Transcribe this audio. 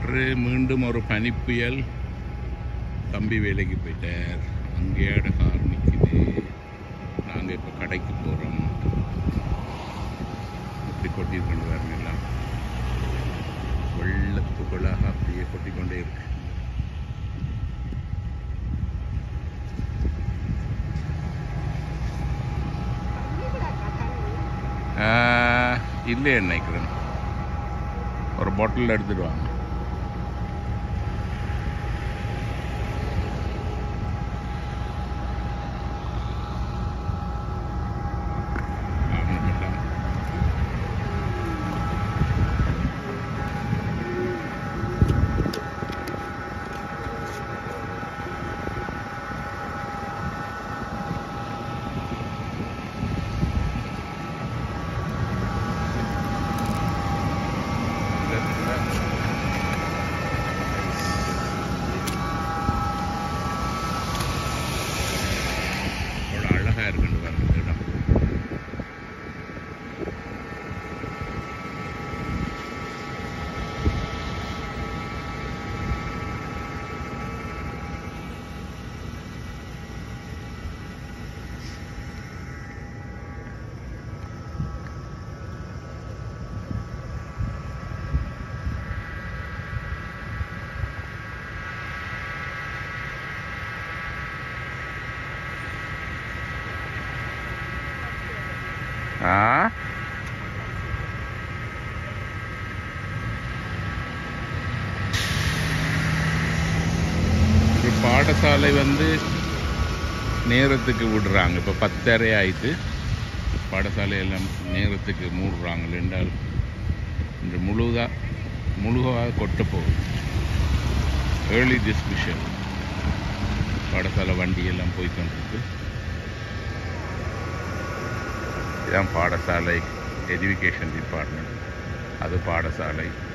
இன்று மீண்டும் ஒரு பனிப்புயல் தம்பி வேலைக்கு போயிட்டார் அங்கேயாட கார் நிற்குது நாங்கள் இப்போ கடைக்கு போகிறோம் இப்படி கொட்டிட்டு வரணும் எல்லாம் வெள்ளத்துக்குள்ளாக அப்படியே கொட்டிக்கொண்டே இருக்கு ஆஹ், இல்லையே நினைக்கிறேன் ஒரு பாட்டில் எடுத்துட்டு வாங்க ஆமாம் அவ்வளோ அழகாக இருக்குன்னு பாருங்க இந்த இடம் ஆ ஒரு பாடசாலை வந்து நேரத்துக்கு விடுறாங்க இப்போ பத்தரை ஆயிட்டு பாடசாலை எல்லாம் நேரத்துக்கு மூடுறாங்க என்றால் இன்று முழுதா முழுதாக கொட்ட போகுது ஏர்லி டிஸ்மிஷன் பாடசாலை வண்டி எல்லாம் போய்க்கொண்டிருக்கு இதுதான் பாடசாலை எஜுகேஷன் டிபார்ட்மெண்ட் அது பாடசாலை